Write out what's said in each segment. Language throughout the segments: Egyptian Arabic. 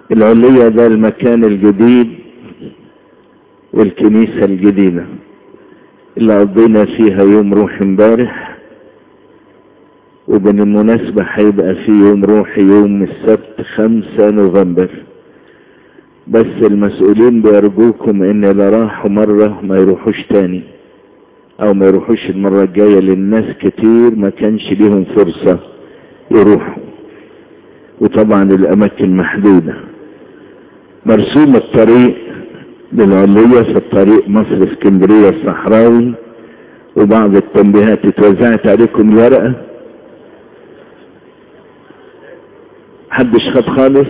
العلية ده المكان الجديد والكنيسة الجديدة اللي قضينا فيها يوم روح امبارح وبالمناسبة هيبقى في يوم روحي يوم السبت خمسة نوفمبر بس المسؤولين بيرجوكم ان اللي راحوا مرة ما يروحوش تاني او ما يروحوش المرة الجاية للناس كتير ما كانش ليهم فرصة يروحوا وطبعا الاماكن محدودة مرسوم الطريق للعلية في الطريق مصر اسكندرية الصحراوي وبعض التنبيهات اتوزعت عليكم الورقة حدش خد خالص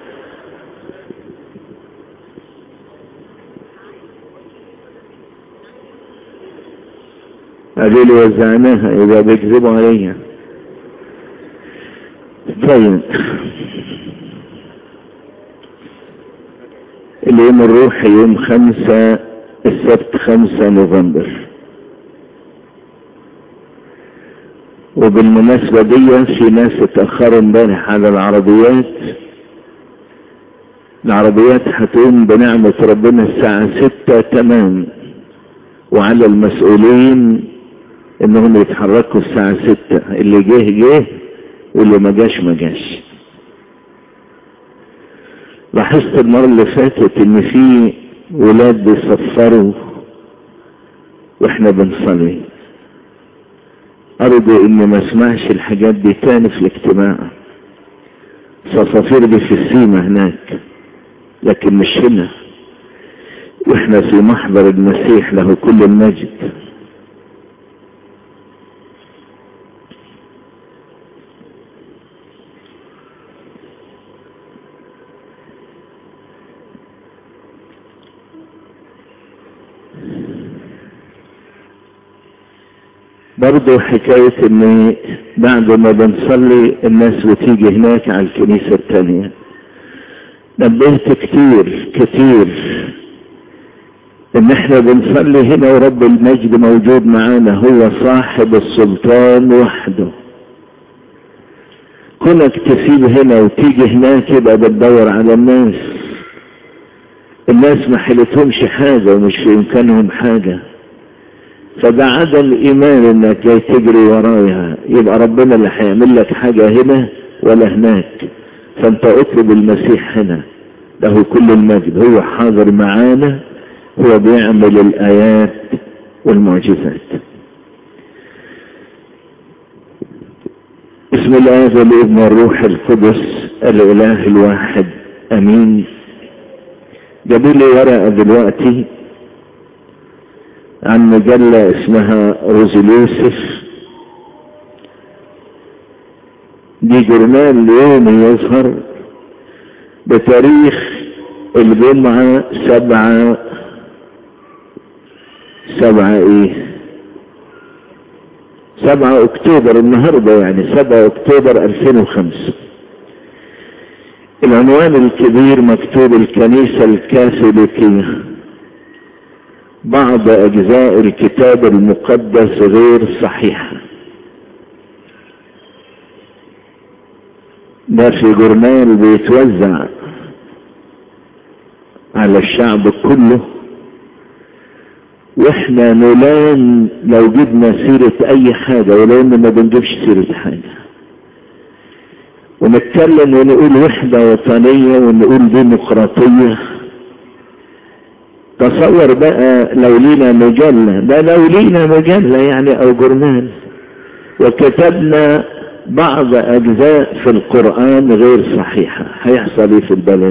قالوا لي وزعناها يبقى بيكذبوا عليا طيب اليوم الروحي يوم خمسة السبت خمسة نوفمبر وبالمناسبة دي في ناس اتأخروا امبارح على العربيات العربيات هتقوم بنعمة ربنا الساعة ستة تمام وعلى المسؤولين انهم يتحركوا الساعة ستة اللي جه جه واللي ما جاش ما جاش لاحظت المرة اللي فاتت ان في ولاد بيصفروا واحنا بنصلي ارجو اني ما اسمعش الحاجات دي تاني في الاجتماع صفافير دي في السيمة هناك لكن مش هنا واحنا في محضر المسيح له كل المجد برضه حكاية ان بعد ما بنصلي الناس بتيجي هناك على الكنيسة التانية نبهت كتير كتير ان احنا بنصلي هنا ورب المجد موجود معانا هو صاحب السلطان وحده كونك تسيب هنا وتيجي هناك يبقى بتدور على الناس الناس ما حلتهمش حاجة ومش في امكانهم حاجة فده عدم ايمان انك جاي تجري ورايا يبقى ربنا اللي هيعمل لك حاجة هنا ولا هناك فانت اطلب المسيح هنا له كل المجد هو حاضر معانا هو بيعمل الايات والمعجزات بسم الله والابن والروح القدس الاله الواحد امين جابوا لي ورقه دلوقتي عن مجلة اسمها روزيليوسف دي جورنال يومي يظهر بتاريخ الجمعة سبعة سبعة ايه سبعة اكتوبر النهاردة يعني سبعة اكتوبر الفين وخمسة العنوان الكبير مكتوب الكنيسة الكاثوليكية بعض اجزاء الكتاب المقدس غير صحيحة ده في جورنال بيتوزع على الشعب كله واحنا نلام لو جبنا سيرة اي حاجة ولو ان ما بنجيبش سيرة حاجة ونتكلم ونقول وحدة وطنية ونقول ديمقراطية تصور بقى لو لينا مجلة ده لو لينا مجلة يعني او جورنال وكتبنا بعض اجزاء في القرآن غير صحيحة هيحصل ايه في البلد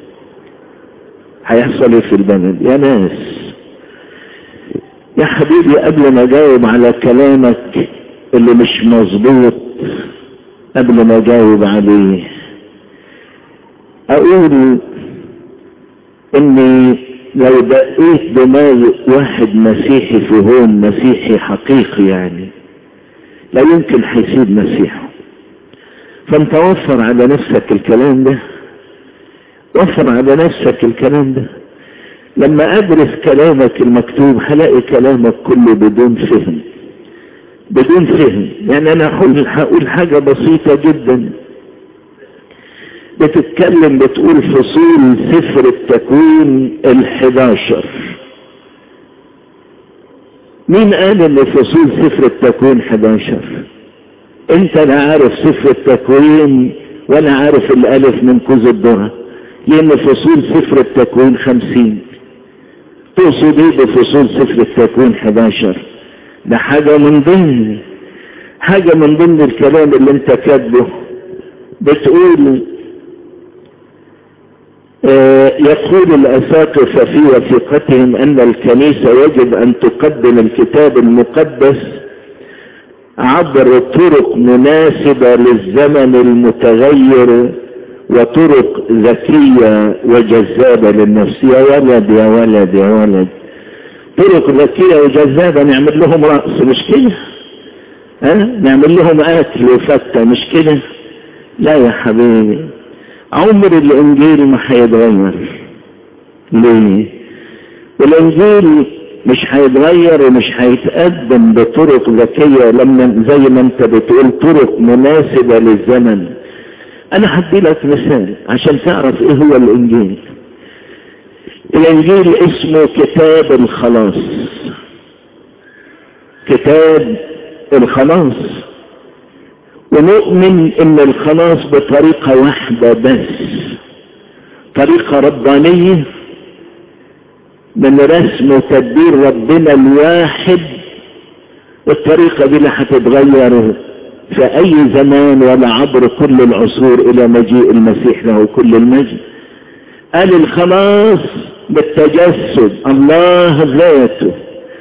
هيحصل ايه في البلد يا ناس يا حبيبي قبل ما اجاوب على كلامك اللي مش مظبوط قبل ما اجاوب عليه اقول اني لو دقيت دماغ واحد مسيحي في هون مسيحي حقيقي يعني لا يمكن هيسيب مسيحه فانت وفر على نفسك الكلام ده وفر على نفسك الكلام ده لما ادرس كلامك المكتوب هلاقي كلامك كله بدون فهم بدون فهم يعني انا هقول هقول حاجه بسيطه جدا بتتكلم بتقول فصول سفر التكوين الحداشر مين قال ان فصول سفر التكوين 11 انت لا عارف سفر التكوين ولا عارف الالف من كوز الذره لان فصول سفر التكوين 50 تقصد ايه بفصول سفر التكوين 11 ده حاجه من ضمن حاجه من ضمن الكلام اللي انت كاتبه بتقول يقول الأساقفة في وثيقتهم أن الكنيسة يجب أن تقدم الكتاب المقدس عبر طرق مناسبة للزمن المتغير وطرق ذكية وجذابة للنفس يا ولد يا ولد يا ولد طرق ذكية وجذابة نعمل لهم رأس مش كده ها نعمل لهم أكل وفتة مش كده لا يا حبيبي عمر الانجيل ما هيتغير ليه الانجيل مش هيتغير ومش هيتقدم بطرق ذكية لما زي ما انت بتقول طرق مناسبة للزمن انا هدي لك مثال عشان تعرف ايه هو الانجيل الانجيل اسمه كتاب الخلاص كتاب الخلاص ونؤمن ان الخلاص بطريقة واحدة بس طريقة ربانية من رسم وتدبير ربنا الواحد الطريقة دي لا هتتغير في اي زمان ولا عبر كل العصور الى مجيء المسيح له كل المجد قال الخلاص بالتجسد الله ذاته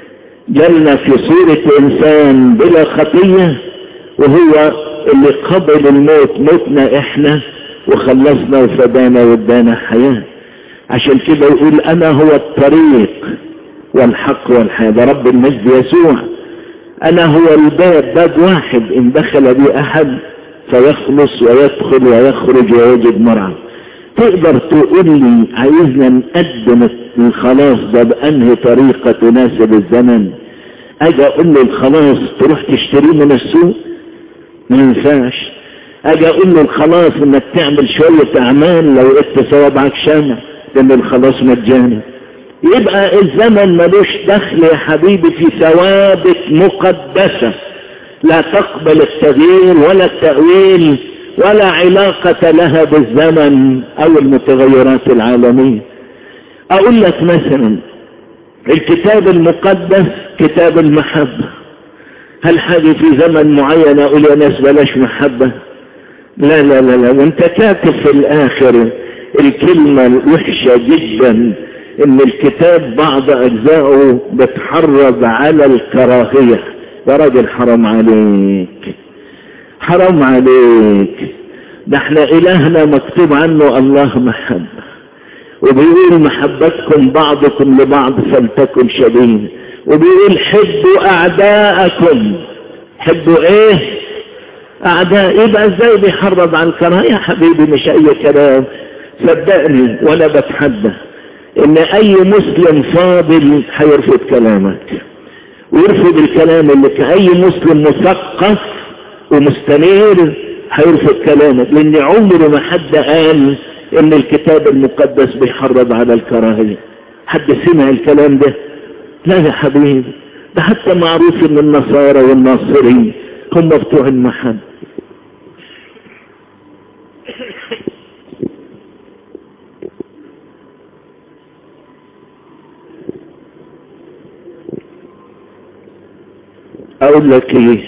جلنا في صورة انسان بلا خطية وهو اللي قبل الموت موتنا احنا وخلصنا وفدانا وادانا حياة عشان كده يقول انا هو الطريق والحق والحياة ده رب المجد يسوع انا هو الباب باب واحد ان دخل بي احد فيخلص ويدخل ويخرج ويجد مرعى تقدر تقول لي عايزنا نقدم الخلاص ده بانهي طريقة تناسب الزمن اجي اقول له الخلاص تروح تشتريه من السوق ما ينفعش اجي اقول له الخلاص انك تعمل شوية اعمال لو قلت صوابعك شامع لان الخلاص مجاني يبقى الزمن ملوش دخل يا حبيبي في ثوابت مقدسة لا تقبل التغيير ولا التأويل ولا علاقة لها بالزمن او المتغيرات العالمية اقول لك مثلا الكتاب المقدس كتاب المحبة هل حاجة في زمن معين اقول يا ناس بلاش محبة لا لا لا لا وانت كاتب في الاخر الكلمة الوحشة جدا ان الكتاب بعض اجزائه بتحرض على الكراهية يا راجل حرام عليك حرام عليك ده احنا الهنا مكتوب عنه الله محبة وبيقول محبتكم بعضكم لبعض فلتكن شديد وبيقول حبوا اعداءكم حبوا ايه اعداء يبقى ازاي بيحرض على الكراهية يا حبيبي مش اي كلام صدقني وانا بتحدى ان اي مسلم فاضل هيرفض كلامك ويرفض الكلام اللي كأي مسلم مثقف ومستنير هيرفض كلامك لان عمر ما حد قال ان الكتاب المقدس بيحرض على الكراهية حد سمع الكلام ده لا يا حبيبي ده حتى معروف ان النصارى والناصرين هم بتوع المحبة اقول لك ايه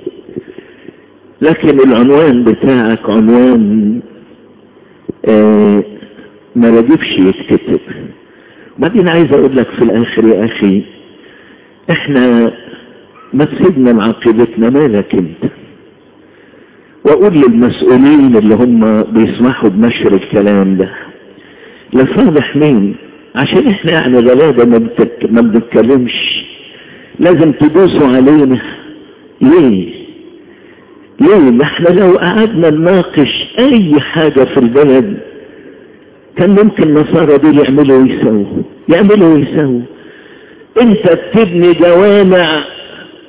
لكن العنوان بتاعك عنوان آه ما رجبش يتكتب بعدين عايز اقول لك في الاخر يا اخي احنا ما تسيبنا معاقبتنا مالك انت واقول للمسؤولين اللي هم بيسمحوا بنشر الكلام ده لصالح مين عشان احنا يعني غلابة ما, بتك... ما بنتكلمش لازم تدوسوا علينا ليه ليه ما احنا لو قعدنا نناقش اي حاجة في البلد كان ممكن النصارى دول يعملوا ويسووا يعملوا ويسووا انت بتبني جوامع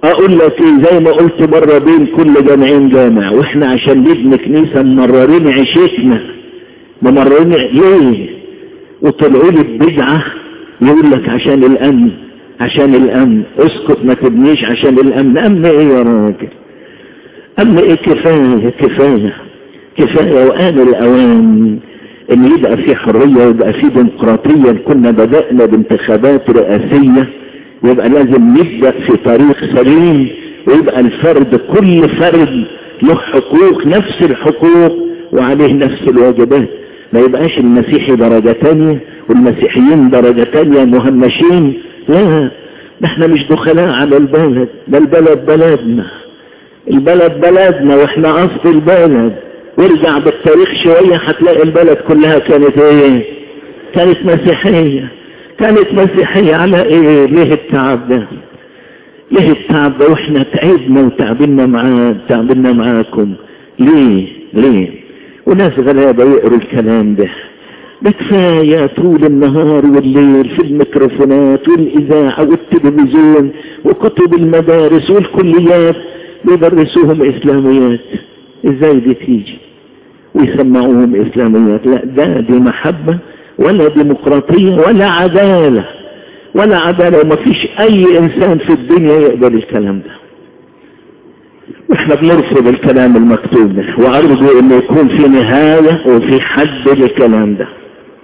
اقول لك ايه زي ما قلت مرة بين كل جامعين جامع واحنا عشان نبني كنيسة ممررين عيشتنا ممررين ليه وطلعوا لي ببدعة يقول لك عشان الامن عشان الامن اسكت ما تبنيش عشان الامن امن ايه يا راجل امن ايه كفاية كفاية كفاية وآن الاوان ان يبقى في حرية ويبقى في ديمقراطية كنا بدأنا بانتخابات رئاسية يبقى لازم نبدأ في طريق سليم ويبقى الفرد كل فرد له حقوق نفس الحقوق وعليه نفس الواجبات ما يبقاش المسيحي درجة تانية والمسيحيين درجة تانية مهمشين لا احنا مش دخلاء على البلد ده البلد بلدنا البلد بلدنا واحنا اصل البلد وارجع بالتاريخ شوية هتلاقي البلد كلها كانت ايه كانت مسيحية كانت مسيحية على ايه ليه التعب ده ليه التعب ده واحنا تعبنا وتعبنا معاه تعبنا معاكم ليه ليه وناس غلابة يقروا الكلام ده ده كفاية طول النهار والليل في الميكروفونات والإذاعة والتلفزيون وكتب المدارس والكليات بيدرسوهم إسلاميات إزاي دي تيجي ويسمعوهم إسلاميات لا ده دي محبة ولا ديمقراطية ولا عدالة ولا عدالة وما فيش أي إنسان في الدنيا يقبل الكلام ده واحنا بنرفض الكلام المكتوب ده وأرجو أن يكون في نهاية وفي حد للكلام ده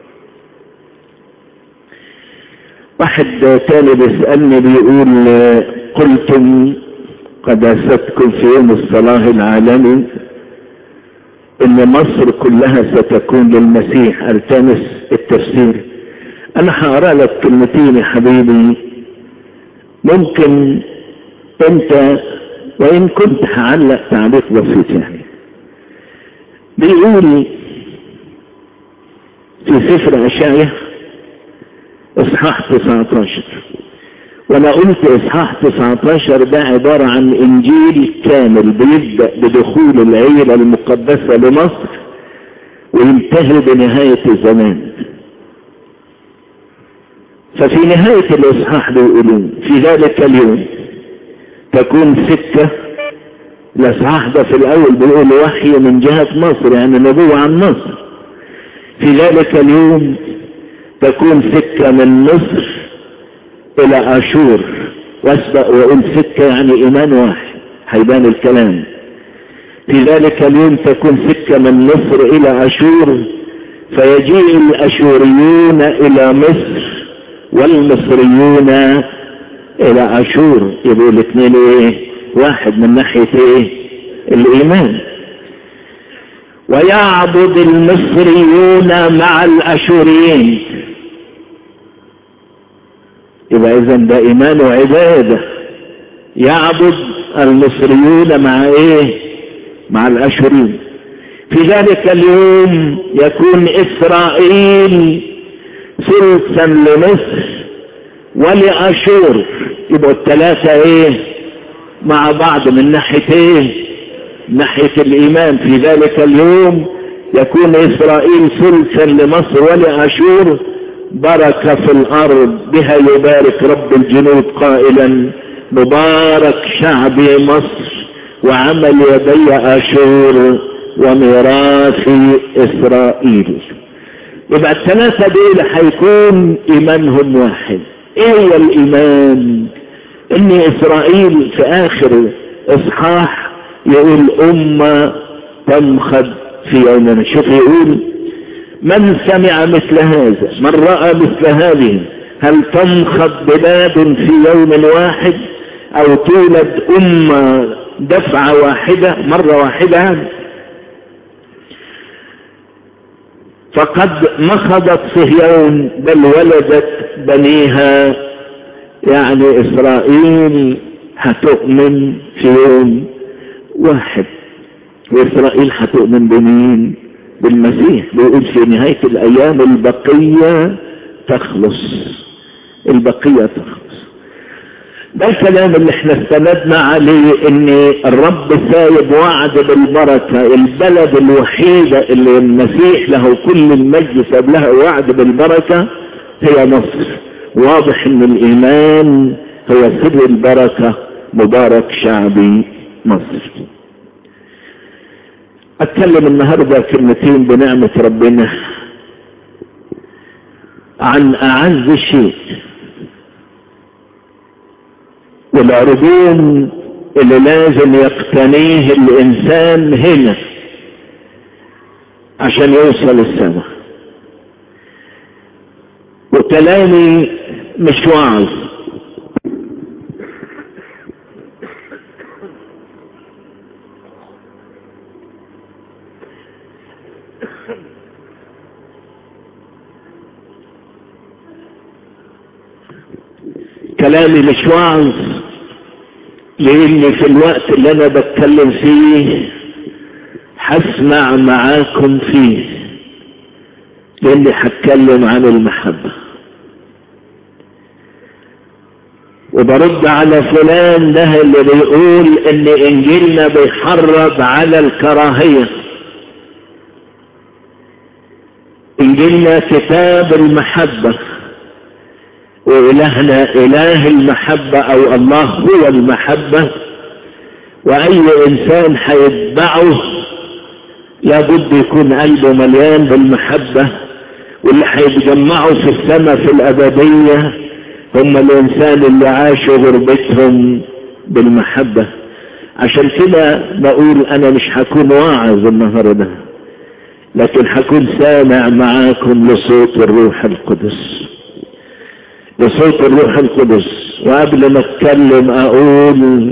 واحد تاني بيسألني بيقول قلتم قداستكم في يوم الصلاة العالمي ان مصر كلها ستكون للمسيح التمس التفسير انا هقرا لك كلمتين يا حبيبي ممكن انت وان كنت هعلق تعليق بسيط يعني بيقول في سفر اشعيا اصحاح 19 وانا قلت اصحاح 19 ده عبارة عن انجيل كامل بيبدأ بدخول العيلة المقدسة لمصر وينتهي بنهاية الزمان ففي نهاية الاصحاح بيقولون في ذلك اليوم تكون سكة الاصحاح ده في الاول بيقول وحي من جهة مصر يعني نبوة عن مصر في ذلك اليوم تكون سكة من مصر الى اشور واسبق واقول سكة يعني ايمان واحد هيبان الكلام في ذلك اليوم تكون سكة من مصر الى اشور فيجيء الاشوريون الى مصر والمصريون الى اشور يبقوا الاثنين ايه واحد من ناحية ايه الايمان ويعبد المصريون مع الاشوريين يبقى اذا ده ايمان وعبادة يعبد المصريون مع ايه مع الاشوريين في ذلك اليوم يكون اسرائيل ثلثا لمصر ولاشور يبقوا الثلاثة ايه مع بعض من ناحية ايه ناحية الايمان في ذلك اليوم يكون اسرائيل ثلثا لمصر ولاشور بركة في الارض بها يبارك رب الجنود قائلا مبارك شعبي مصر وعمل يدي اشور وميراث اسرائيل يبقى الثلاثة دول هيكون ايمانهم واحد ايه هو الايمان ان اسرائيل في اخر اصحاح يقول امة تمخد في يومنا شوف يقول من سمع مثل هذا من رأى مثل هذه هل تنخض بلاد في يوم واحد او تولد امة دفعة واحدة مرة واحدة فقد نخضت صهيون بل ولدت بنيها يعني اسرائيل هتؤمن في يوم واحد واسرائيل هتؤمن بمين بالمسيح بيقول في نهاية الايام البقية تخلص البقية تخلص ده الكلام اللي احنا استندنا عليه ان الرب سايب وعد بالبركة البلد الوحيدة اللي المسيح له كل المجد ساب لها وعد بالبركة هي مصر واضح ان الايمان هو سر البركة مبارك شعبي مصر اتكلم النهاردة كلمتين بنعمة ربنا عن اعز شيء والعربون اللي لازم يقتنيه الانسان هنا عشان يوصل السماء وكلامي مش وعظ كلامي مش وعظ لاني في الوقت اللي انا بتكلم فيه هسمع معاكم فيه لاني هتكلم عن المحبة وبرد على فلان ده اللي بيقول ان انجيلنا بيحرض على الكراهية انجيلنا كتاب المحبة وإلهنا إله المحبة أو الله هو المحبة وأي إنسان هيتبعه لابد يكون قلبه مليان بالمحبة واللي هيتجمعوا في السماء في الأبدية هم الإنسان اللي عاشوا غربتهم بالمحبة عشان كده بقول أنا مش هكون واعظ النهاردة لكن هكون سامع معاكم لصوت الروح القدس بصوت الروح القدس وقبل ما اتكلم اقول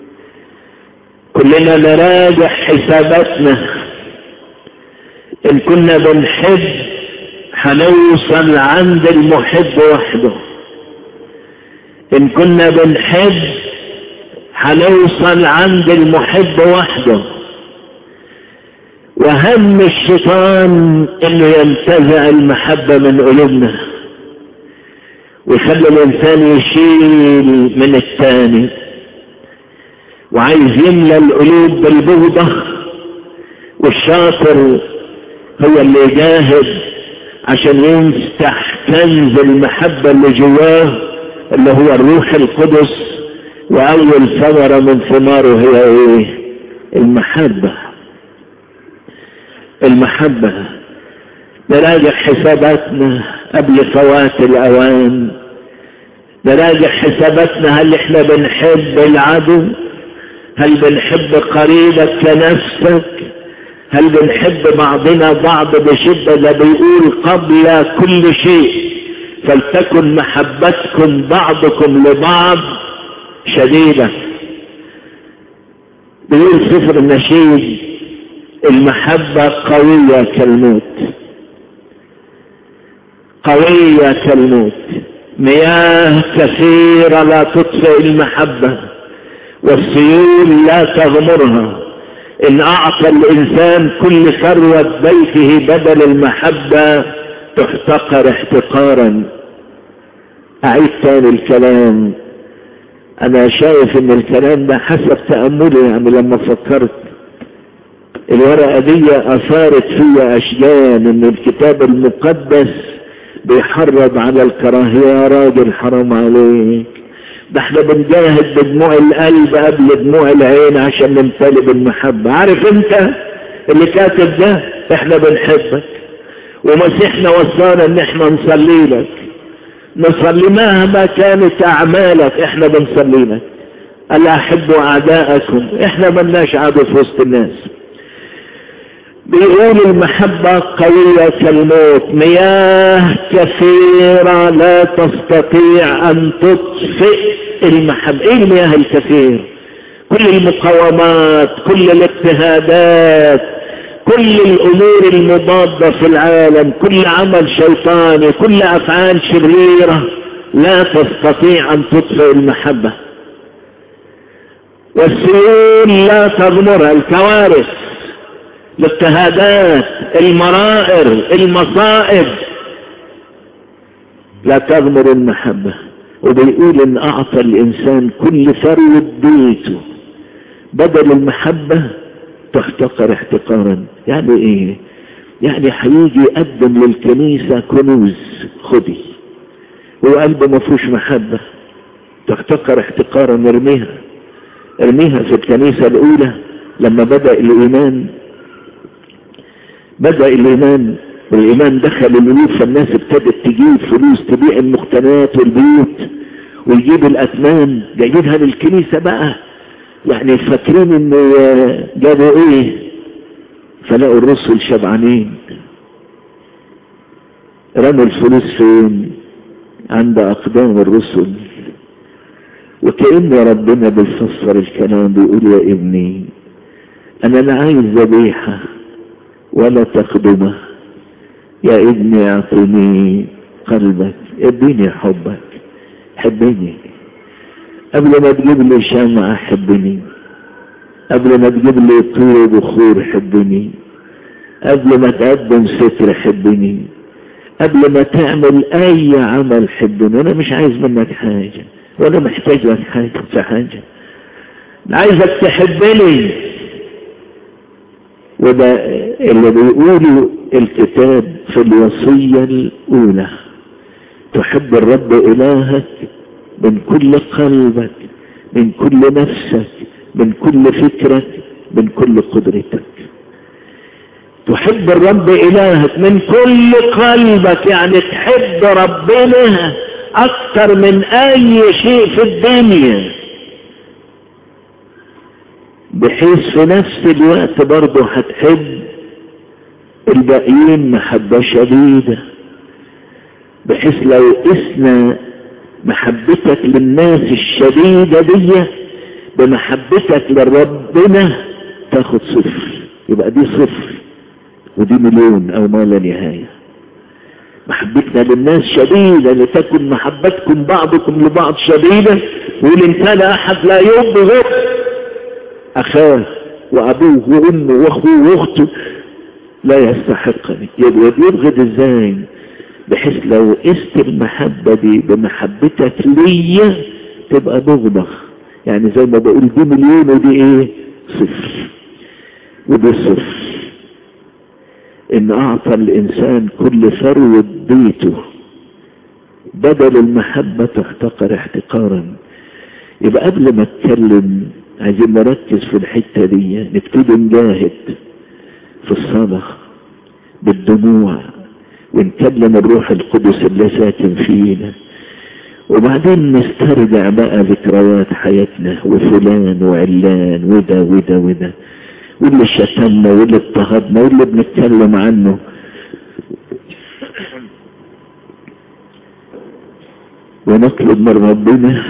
كلنا نراجع حساباتنا ان كنا بنحب هنوصل عند المحب وحده ان كنا بنحب هنوصل عند المحب وحده وهم الشيطان انه ينتزع المحبة من قلوبنا ويخلي الانسان يشيل من الثاني وعايز يملى القلوب بالبغضة والشاطر هو اللي يجاهد عشان يفتح كنز المحبة اللي جواه اللي هو الروح القدس واول ثمرة من ثماره هي ايه المحبة المحبة نراجع حساباتنا قبل فوات الاوان نراجع حساباتنا هل احنا بنحب العدو هل بنحب قريبك كنفسك هل بنحب بعضنا بعض بشدة ده بيقول قبل كل شيء فلتكن محبتكم بعضكم لبعض شديدة بيقول سفر النشيد المحبة قوية كالموت قوية كالموت مياه كثيرة لا تطفئ المحبة والسيول لا تغمرها إن أعطى الإنسان كل ثروة بيته بدل المحبة تحتقر احتقارا أعيد تاني الكلام أنا شايف إن الكلام ده حسب تأملي يعني لما فكرت الورقة دي أثارت فيا أشجان إن الكتاب المقدس بيحرض على الكراهية يا راجل حرام عليك ده احنا بنجاهد بدموع القلب قبل دموع العين عشان نمتلئ بالمحبة عارف انت اللي كاتب ده احنا بنحبك ومسيحنا وصانا ان احنا نصلي لك نصلي مهما كانت اعمالك احنا بنصلي لك الا احبوا اعداءكم احنا ملناش عدو في وسط الناس بيقول المحبة قوية كالموت مياه كثيرة لا تستطيع ان تطفئ المحبة ايه المياه الكثير كل المقاومات كل الاجتهادات كل الامور المضادة في العالم كل عمل شيطاني كل افعال شريرة لا تستطيع ان تطفئ المحبة والسيول لا تغمرها الكوارث الاضطهادات المرائر المصائب لا تغمر المحبة وبيقول ان اعطى الانسان كل ثروة بيته بدل المحبة تحتقر احتقارا يعني ايه يعني هيجي يقدم للكنيسة كنوز خدي هو قلبه ما فيهوش محبة تحتقر احتقارا نرميها ارميها في الكنيسة الاولى لما بدأ الايمان بدأ الايمان والايمان دخل الالوف فالناس ابتدت تجيب فلوس تبيع المقتنيات والبيوت ويجيب الاثمان جايبها للكنيسة بقى يعني فاكرين ان جابوا ايه فلقوا الرسل شبعانين رموا الفلوس فين عند اقدام الرسل وكأن ربنا بيفسر الكلام بيقول يا ابني انا لا عايز ذبيحة ولا تقدمة يا ابني اعطني قلبك اديني حبك حبني قبل ما تجيب لي شمعة حبني قبل ما تجيب لي طير بخور حبني قبل ما تقدم ستر حبني قبل ما تعمل اي عمل حبني انا مش عايز منك حاجة ولا محتاج لك حاجة في حاجة عايزك تحبني وده اللي بيقوله الكتاب في الوصية الاولى تحب الرب الهك من كل قلبك من كل نفسك من كل فكرك من كل قدرتك تحب الرب إلهك من كل قلبك يعني تحب ربنا أكثر من أي شيء في الدنيا بحيث في نفس الوقت برضه هتحب الباقيين محبة شديدة بحيث لو قسنا محبتك للناس الشديدة دي بمحبتك لربنا تاخد صفر يبقى دي صفر ودي مليون او ما لا نهاية محبتنا للناس شديدة لتكن محبتكم بعضكم لبعض شديدة وإن إن كان أحد لا يبغض أخاه وأبوه وأمه وأخوه وأخته لا يستحقني يبقى يبغض إزاي بحيث لو قست المحبة دي بمحبتك ليا تبقى بغضة يعني زي ما بقول دي مليون ودي ايه صفر ودي صفر ان اعطى الانسان كل ثروة بيته بدل المحبة تحتقر احتقارا يبقى قبل ما اتكلم عايزين نركز في الحتة دي نبتدي نجاهد في الصلاة بالدموع ونكلم الروح القدس اللي ساكن فينا وبعدين نسترجع بقى ذكريات حياتنا وفلان وعلان وده وده وده واللي شتمنا واللي اضطهدنا واللي بنتكلم عنه ونطلب من ربنا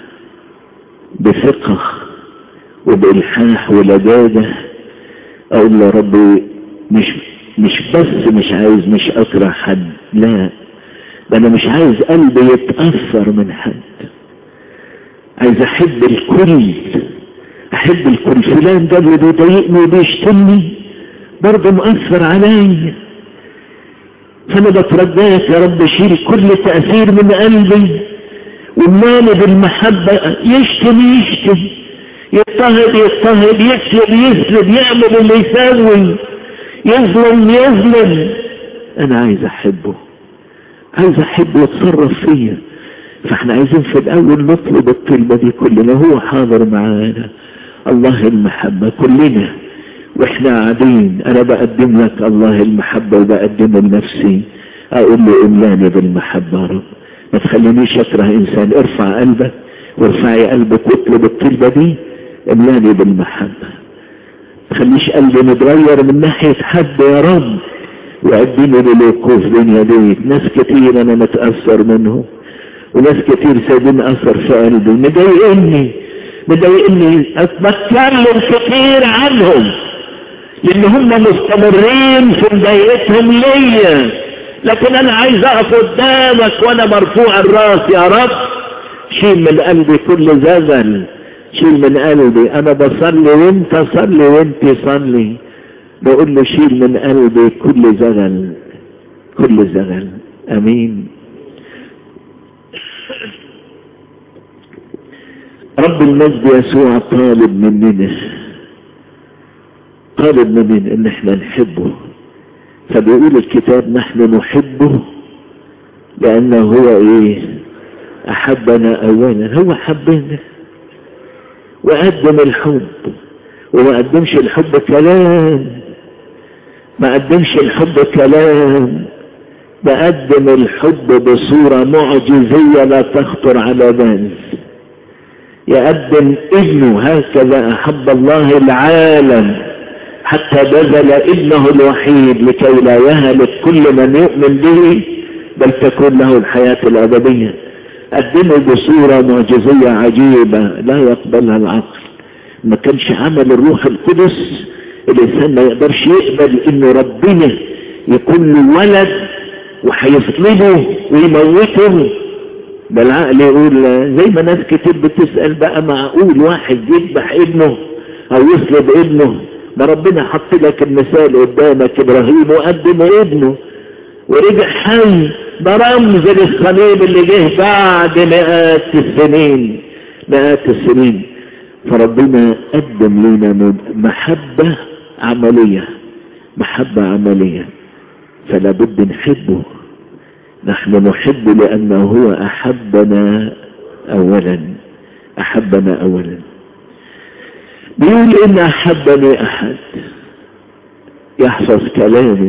بثقة وبإلحاح ولجاجة أقول يا ربي مش مش بس مش عايز مش أكره حد لا ده أنا مش عايز قلبي يتأثر من حد عايز أحب الكل أحب الكل فلان ده اللي بيضايقني وبيشتمني برضه مؤثر عليا فأنا بترجاك يا رب شيل كل تأثير من قلبي ومالي بالمحبة يشتم يشتم يضطهد يضطهد يسلب يسلب يعمل اللي يسوي يظلم يظلم انا عايز احبه عايز احبه يتصرف فيا فاحنا عايزين في الاول نطلب الطلبة دي كلنا هو حاضر معانا الله المحبة كلنا واحنا قاعدين انا بقدم لك الله المحبة وبقدمه لنفسي اقول له املاني بالمحبة يا رب ما تخلينيش اكره انسان ارفع قلبك وارفعي قلبك واطلب الطلبة دي املاني بالمحبة تخليش قلبي متغير من ناحية حد يا رب وعديني للوقوف بين يديك ناس كتير انا متأثر منهم وناس كتير سايبين اثر في قلبي مضايقني مضايقني بتكلم كتير عنهم لان هم مستمرين في مضايقتهم ليا لكن انا عايز اقف قدامك وانا مرفوع الراس يا رب شيل من قلبي كل زغل شيل من قلبي انا بصلي وانت صلي وانت صلي بقول له شيل من قلبي كل زغل كل زغل امين رب المجد يسوع طالب مننا طالب مننا ان احنا نحبه فبيقول الكتاب نحن نحبه لانه هو ايه احبنا اولا هو حبنا وقدم الحب وما قدمش الحب كلام ما قدمش الحب كلام بقدم الحب بصورة معجزية لا تخطر على بال يقدم ابنه هكذا أحب الله العالم حتى بذل ابنه الوحيد لكي لا يهلك كل من يؤمن به بل تكون له الحياة الأبدية قدمه بصورة معجزية عجيبة لا يقبلها العقل ما كانش عمل الروح القدس الإنسان ما يقدرش يقبل إنه ربنا يكون له ولد وهيصلبه ويموته ده العقل يقول زي ما ناس كتير بتسأل بقى معقول واحد يذبح ابنه أو يصلب ابنه ده ربنا حط لك المثال قدامك إبراهيم وقدم ابنه ورجع حي ده رمز للصليب اللي جه بعد مئات السنين مئات السنين فربنا قدم لنا محبة عملية محبة عملية فلا بد نحبه نحن نحب لأنه هو أحبنا أولا أحبنا أولا بيقول إن أحبني أحد يحفظ كلامي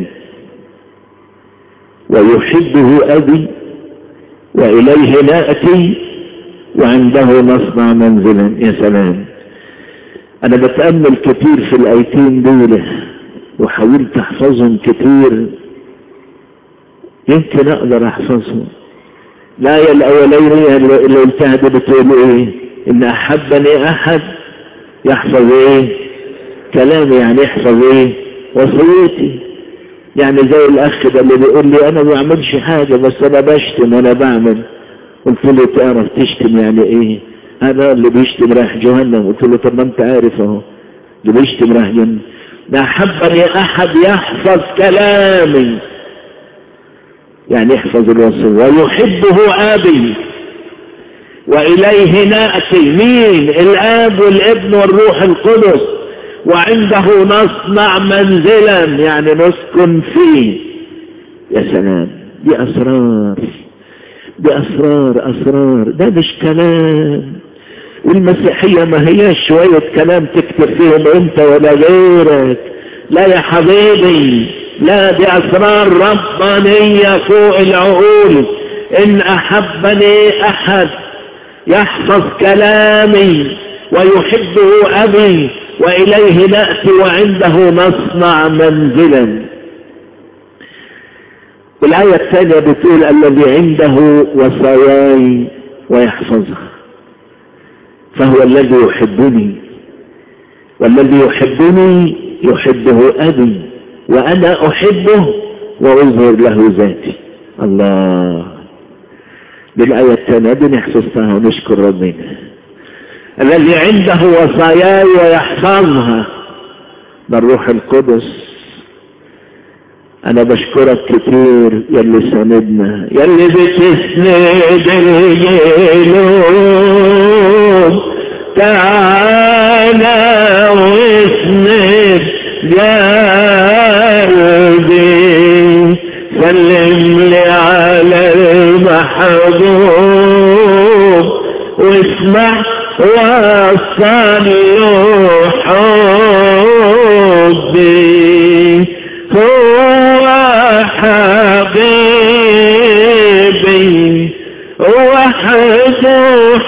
ويحبه أبي وإليه نأتي وعنده نصنع منزلا يا سلام أنا بتأمل كتير في الآيتين دول وحاولت أحفظهم كتير يمكن أقدر أحفظهم الآية الأولين اللي قلتها دي بتقول إيه إن أحبني أحد يحفظ إيه كلامي يعني يحفظ إيه وصيتي يعني زي الأخ ده اللي بيقول لي أنا ما بعملش حاجة بس أنا بشتم وأنا بعمل قلت له تعرف تشتم يعني إيه هذا اللي بيشتم رايح جهنم قلت له طب ما أنت عارف أهو اللي بيشتم رايح جهنم ده أحبني أحد يحفظ كلامي يعني يحفظ الوصية ويحبه أبي وإليه نأتي مين الآب والابن والروح القدس وعنده نصنع منزلا يعني نسكن فيه يا سلام دي أسرار دي أسرار أسرار ده مش كلام والمسيحية ما هياش شوية كلام تكتب فيهم انت ولا غيرك لا يا حبيبي لا دي أسرار ربانية فوق العقول إن أحبني أحد يحفظ كلامي ويحبه أبي وإليه نأتي وعنده نصنع منزلا الآية الثانية بتقول الذي عنده وصاياي ويحفظها فهو الذي يحبني والذي يحبني يحبه أبي وأنا أحبه وأظهر له ذاتي الله بالآية الثانية دي نحفظها ونشكر ربنا الذي عنده وصاياي ويحفظها ده الروح القدس انا بشكرك كتير يلي ساندنا يلي بتسند الجيلون تعالى واسند قلبي سلم لي على المحبوب واسمع وصل حبي هو حبيبي وحده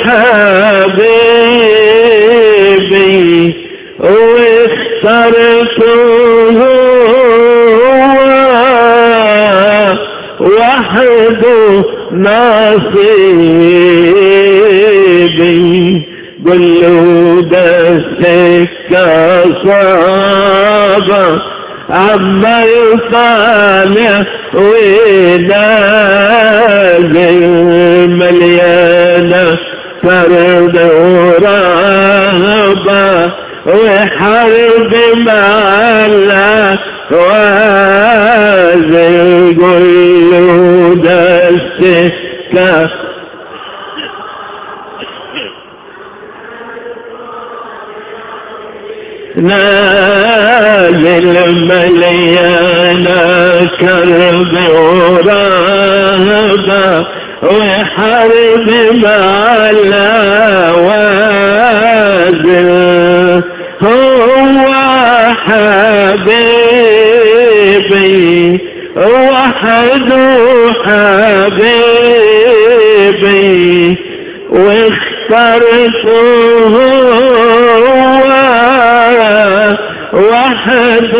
حبيبي واخترته وحده نصيبي قل له ده السكة صعبة عما يطالع ونازل مليانة فرد ورهبة وحرب معلا وازل قل له ده السكة نازل مليانا كرب ورهبة وحرب معلا وازل وحد حبيبي واخترته هو وحد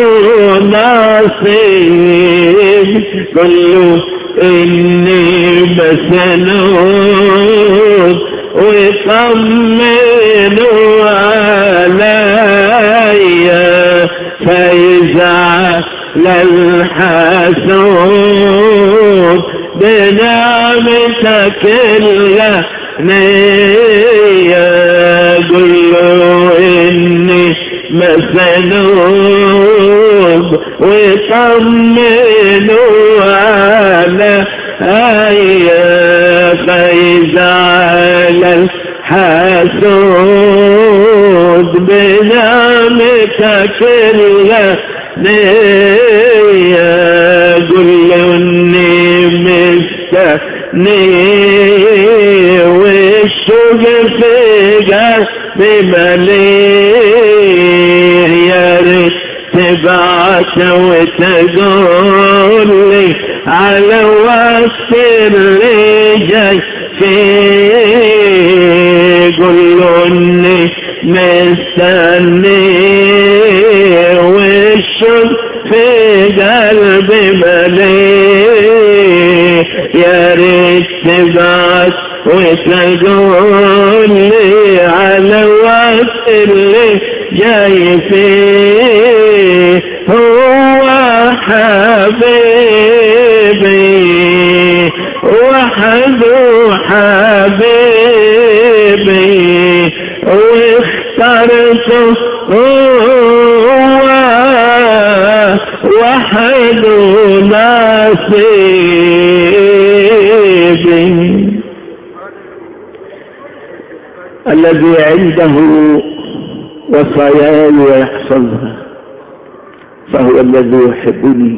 نصيب قل إني مسنون وطمنوا عليا فيزعل الحسود بنعمتك الغنية قل له إني مسنون وطمنوا عليا فيزعل الحسود بنعمتك الغنية قل له إني مستني والشوق في قلبي مليء يا ريت تبعت وتقول لي على وقت اللي جاي فيه قل له اني مستني والشوق في قلبي مليء يا ريت تبعت وتقول لي على وقت اللي جاي فيه هو حبيبي وحده حبيبي واخترته هو وحده نصيبي الذي عنده وصاياي ويحفظها فهو الذي يحبني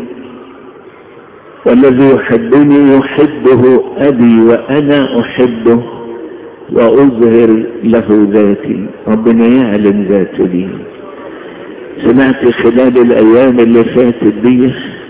والذي يحبني يحبه أبي وأنا أحبه وأظهر له ذاتي ربنا يعلم ذاته لي سمعت خلال الأيام اللي فاتت دي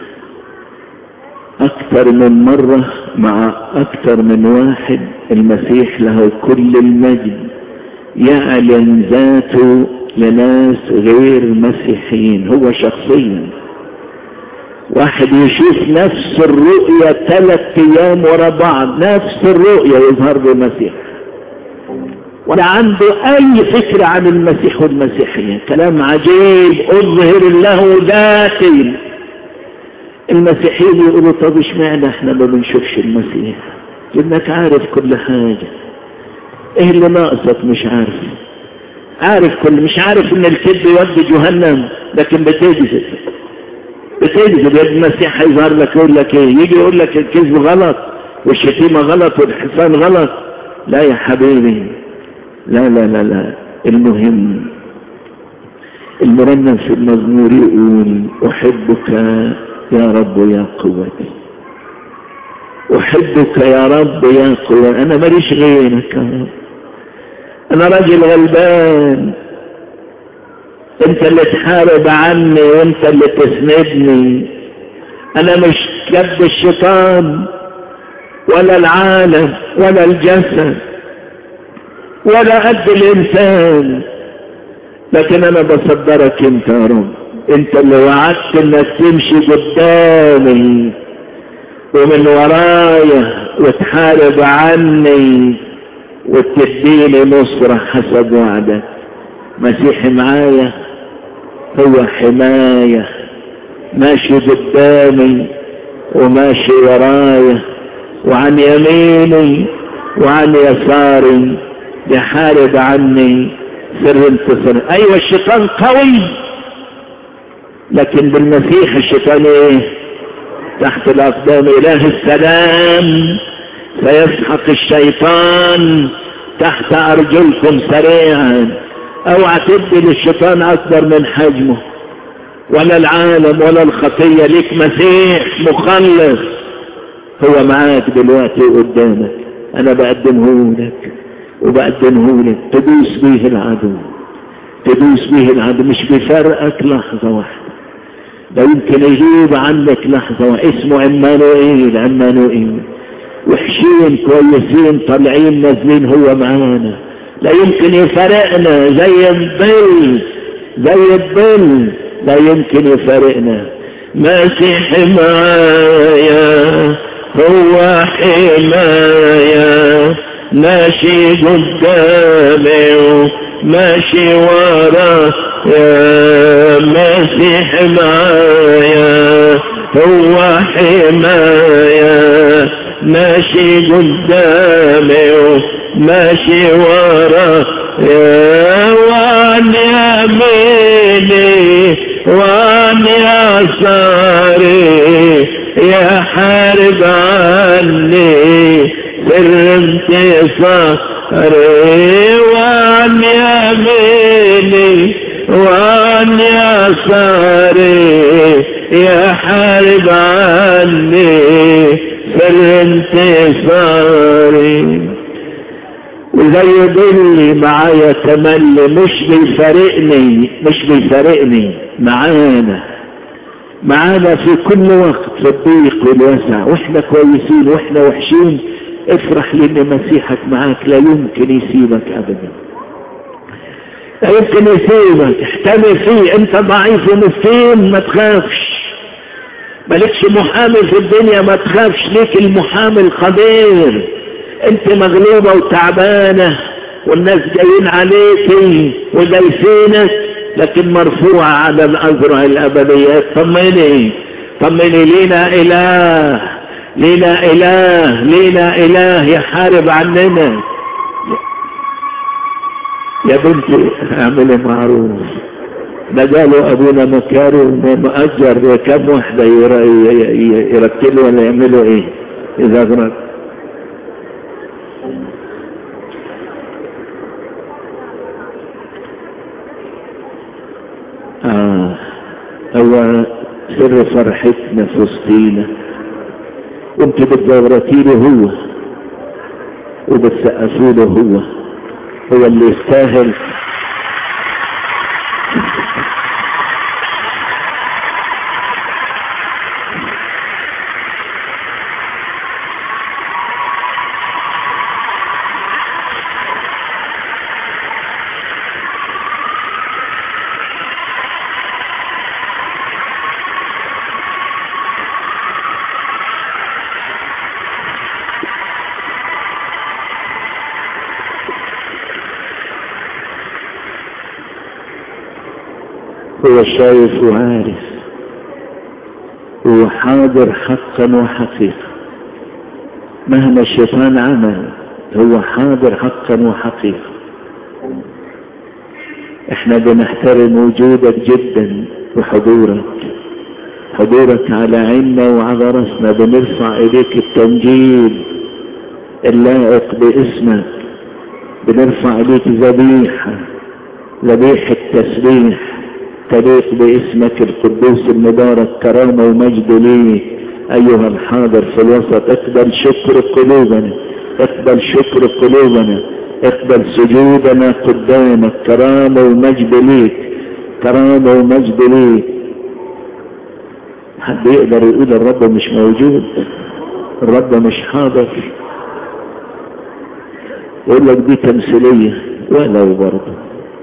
أكثر من مرة مع أكثر من واحد المسيح له كل المجد يعلن ذاته لناس غير مسيحيين هو شخصيا واحد يشوف نفس الرؤية ثلاث ايام ورا بعض نفس الرؤية يظهر له مسيح ولا عنده اي فكرة عن المسيح والمسيحية كلام عجيب اظهر له ذاتي المسيحيين يقولوا طب اشمعنى احنا ما بنشوفش المسيح لانك عارف كل حاجة ايه اللي ناقصك مش عارف عارف كل مش عارف ان الكذب يودي جهنم لكن بتكذب بتكذب يا المسيح هيظهر لك يقول لك ايه يجي يقول لك الكذب غلط والشتيمه غلط والحصان غلط لا يا حبيبي لا لا لا لا المهم المرنم في المزمور يقول احبك يا رب يا قوتي احبك يا رب يا قوتي انا ماليش غيرك يا رب انا راجل غلبان انت اللي تحارب عني وانت اللي تسندني انا مش قد الشيطان ولا العالم ولا الجسد ولا قد الانسان لكن انا بصدرك انت يا رب انت اللي وعدت انك تمشي قدامي ومن ورايا وتحارب عني وتديني نصرة حسب وعدك مسيحي معايا هو حماية ماشي قدامي وماشي ورايا وعن يميني وعن يساري يحارب عني سر انتصار ايوه الشيطان قوي لكن بالمسيح الشيطان ايه تحت الاقدام اله السلام سيسحق الشيطان تحت ارجلكم سريعا اوعى تدي للشيطان اكبر من حجمه ولا العالم ولا الخطية ليك مسيح مخلص هو معاك دلوقتي قدامك انا بقدمه لك وبقدمه لك تدوس به العدو تدوس به العدو مش بيفرقك لحظة واحدة ده يمكن يجيب عنك لحظة اسمه عمانوئيل عمانوئيل وحشين كويسين طالعين نازلين هو معانا لا يمكن يفرقنا زي الظل زي الظل لا يمكن يفرقنا مسيح معايا هو حماية ماشي قدامي وماشي ورا يا مسيح معايا هو حماية ماشي قدامي وماشي ورا يا وعن يميني وعن يساري يا حارب عني سر انتصاري وعن يميني وعن يساري يا حارب عني سر انتصاري وزي ضلي معايا تملي مش بيفارقني مش بيفارقني معانا معانا في كل وقت في الضيق والوسع واحنا كويسين واحنا وحشين افرح لان مسيحك معاك لا يمكن يسيبك ابدا لا يمكن يسيبك احتمي فيه انت ضعيف ومسكين ما تخافش مالكش محامي في الدنيا ما تخافش ليك المحامي القدير انت مغلوبة وتعبانة والناس جايين عليك ودايسينك لكن مرفوعة على الأزرع الأبديات طمني طمني لينا إله لينا إله لينا إله يحارب عننا يا بنتي اعملي معروف ده قالوا ابونا مكارو مؤجر كم واحدة يرتلوا ولا يعملوا ايه اذا غرق آه هو سر فرحتنا في وسطينا وانت بتزورتي له هو وبتسقفوا له هو هو اللي يستاهل هو شايف وعارف هو حاضر حقا وحقيقة مهما الشيطان عمل هو حاضر حقا وحقيقة احنا بنحترم وجودك جدا وحضورك حضورك على عيننا وعلى راسنا بنرفع اليك التنجيل اللائق باسمك بنرفع اليك ذبيحة ذبيحة تسبيح تليق باسمك القدوس المبارك كرامة ومجد ليك أيها الحاضر في الوسط اقبل شكر قلوبنا اقبل شكر قلوبنا اقبل سجودنا قدامك كرامة ومجد ليك كرامة ومجد ليك حد يقدر يقول الرب مش موجود الرب مش حاضر يقول لك دي تمثيلية ولو برضه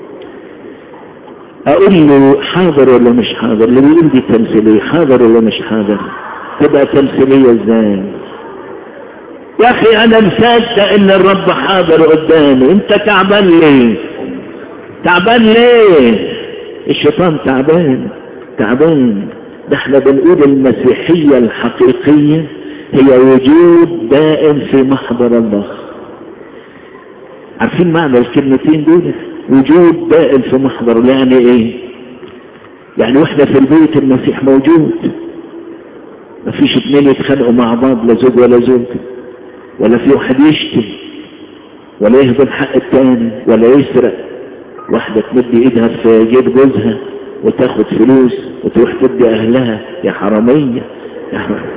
اقول له حاضر ولا مش حاضر اللي بيقول دي تمثيلية حاضر ولا مش حاضر تبقى تمثيلية ازاي يا اخي انا مصدق ان الرب حاضر قدامي انت تعبان ليه تعبان ليه الشيطان تعبان تعبان ده احنا بنقول المسيحية الحقيقية هي وجود دائم في محضر الله عارفين معنى الكلمتين دول وجود دائم في محضر يعني ايه يعني واحنا في البيت المسيح موجود مفيش اتنين يتخانقوا مع بعض لا زوج ولا زوج ولا في واحد يشتم ولا يهضم حق التاني ولا يسرق واحدة تمد ايدها في جيب جوزها وتاخد فلوس وتروح تدي اهلها يا حرامية يا حرامية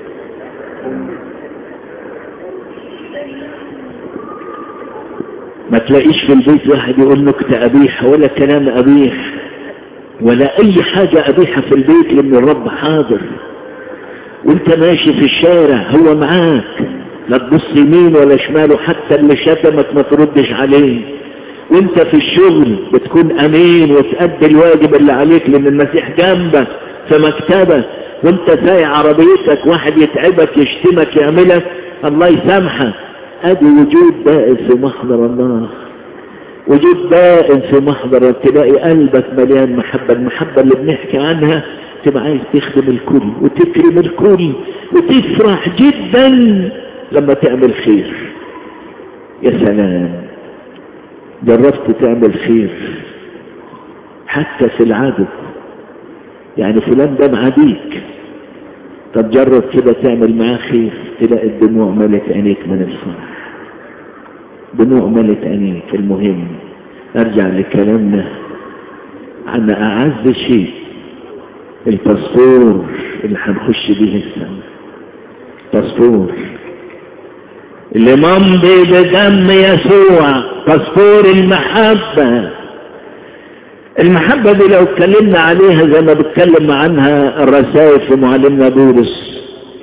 ما ما تلاقيش في البيت واحد يقول نكتة قبيحة ولا كلام قبيح ولا اي حاجة قبيحة في البيت لان الرب حاضر وانت ماشي في الشارع هو معاك لا تبص يمين ولا شمال وحتى اللي شتمك ما تردش عليه وانت في الشغل بتكون امين وتأدي الواجب اللي عليك لان المسيح جنبك في مكتبك وانت سايق عربيتك واحد يتعبك يشتمك يعملك الله يسامحك ادي وجود دائم في محضر الله وجود دائم في محضر تلاقي قلبك مليان محبة المحبة اللي بنحكي عنها تبقى عايز تخدم الكل وتكرم الكل وتفرح جدا لما تعمل خير يا سلام جربت تعمل خير حتى في العدو يعني فلان ده معاديك طب جرب كده تعمل معاه خير تلاقي الدموع ملت عينيك من الفرح دموع ملت عينيك المهم ارجع لكلامنا عن اعز شيء الباسبور اللي هنخش بيه السماء باسبور اللي ممضي بدم يسوع باسبور المحبة المحبة دي لو اتكلمنا عليها زي ما بتكلم عنها الرسائل في معلمنا بولس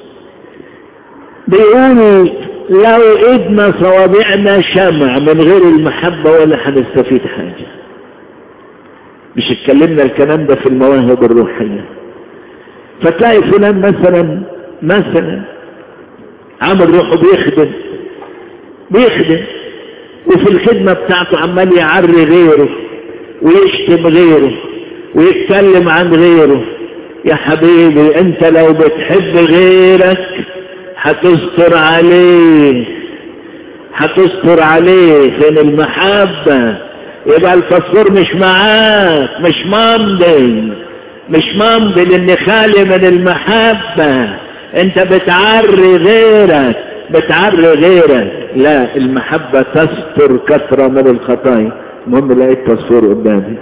بيقول لو ايدنا صوابعنا شمع من غير المحبة ولا هنستفيد حاجة مش اتكلمنا الكلام ده في المواهب الروحية فتلاقي فلان مثلا مثلا عامل روحه بيخدم بيخدم وفي الخدمة بتاعته عمال يعري غيره ويشتم غيره ويتكلم عن غيره يا حبيبي انت لو بتحب غيرك هتستر عليه هتستر عليه فين المحبة يبقى الفسفور مش معاك مش ممضي مش ممضي لان خالي من المحبة انت بتعري غيرك بتعري غيرك لا المحبة تستر كثرة من الخطايا المهم لقيت تصوير قدامي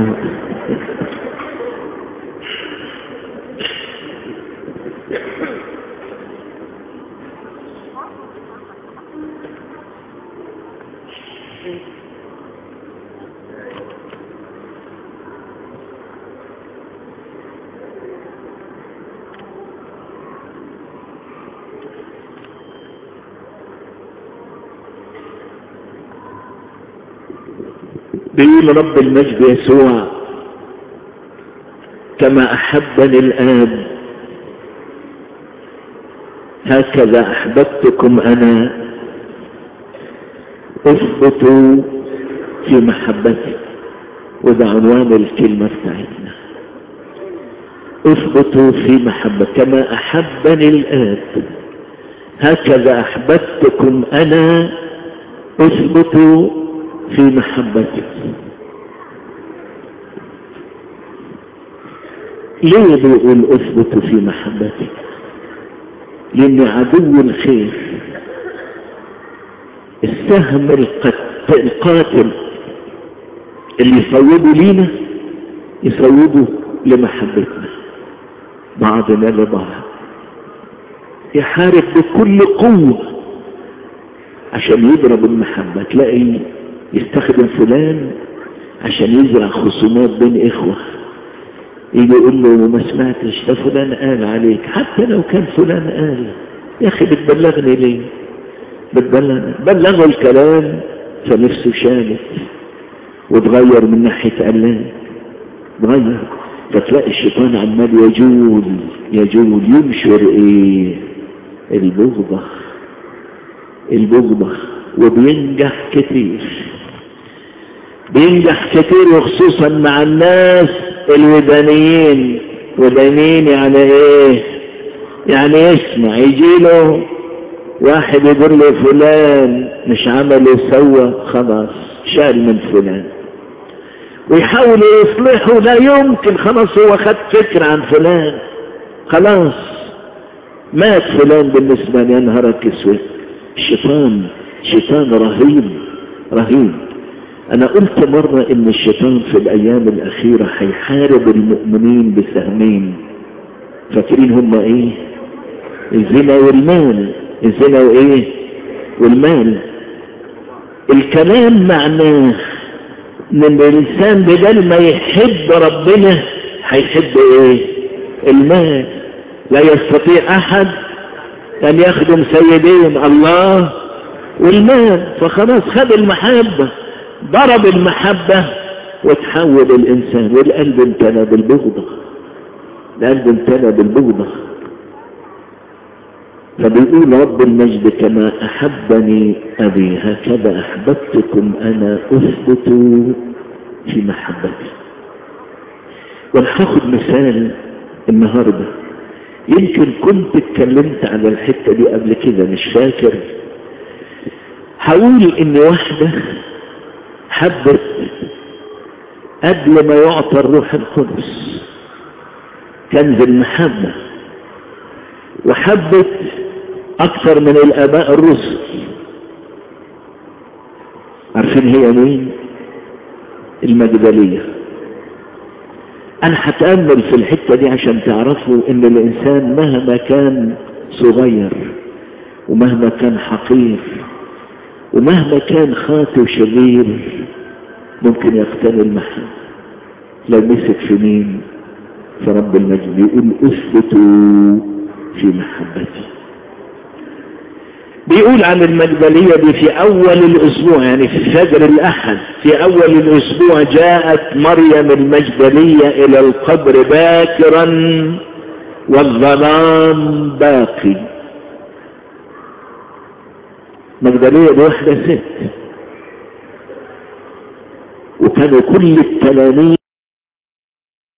بيقول رب المجد يسوع كما أحبني الآب هكذا أحببتكم أنا اثبتوا في محبتي وده عنوان الكلمة بتاعتنا اثبتوا في محبة كما أحبني الآب هكذا أحببتكم أنا اثبتوا في محبتك ليه بيقول اثبت في محبتك لان عدو الخير السهم القاتل اللي يصوبه لينا يصوبه لمحبتنا بعضنا لبعض يحارب بكل قوة عشان يضرب المحبة تلاقي يستخدم فلان عشان يزرع خصومات بين اخوة يجي يقول له ما سمعتش ده فلان قال عليك حتى لو كان فلان قال يا اخي بتبلغني ليه بتبلغني بلغوا الكلام فنفسه شالت وتغير من ناحية قلان تغير فتلاقي الشيطان عمال يجول يجول ينشر ايه البغضة البغضة وبينجح كتير بينجح كتير وخصوصا مع الناس الودانيين ودانيين يعني ايه يعني يسمع يجي له واحد يقول له فلان مش عمل يسوى خلاص شال من فلان ويحاول يصلحه لا يمكن خلاص هو خد فكرة عن فلان خلاص مات فلان بالنسبة لي نهارك اسود الشيطان شيطان رهيب رهيب انا قلت مرة ان الشيطان في الايام الاخيرة هيحارب المؤمنين بسهمين فاكرين هم ايه الزنا والمال الزنا وايه والمال الكلام معناه ان الانسان بدل ما يحب ربنا هيحب ايه المال لا يستطيع احد ان يخدم سيدين الله والمال فخلاص خد المحبة ضرب المحبة وتحول الانسان والقلب امتنى بالبغضة القلب امتنى بالبغضة فبيقول رب المجد كما أحبني أبي هكذا أحببتكم أنا أثبت في محبتي وناخد مثال النهاردة يمكن كنت اتكلمت على الحتة دي قبل كده مش فاكر هقول ان واحدة حبت قبل ما يعطى الروح القدس كنز المحبة وحبت اكثر من الاباء الرسل عارفين هي مين المجدلية انا هتأمل في الحتة دي عشان تعرفوا ان الانسان مهما كان صغير ومهما كان حقير ومهما كان خاطئ وشرير ممكن يقتني المحبة لو مسك في مين فرب المجد يقول اثبتوا في محبتي بيقول عن المجدلية دي في أول الأسبوع يعني في فجر الأحد في أول الأسبوع جاءت مريم المجدلية إلى القبر باكرا والظلام باقي مجدلية دي واحدة ست وكانوا كل التلاميذ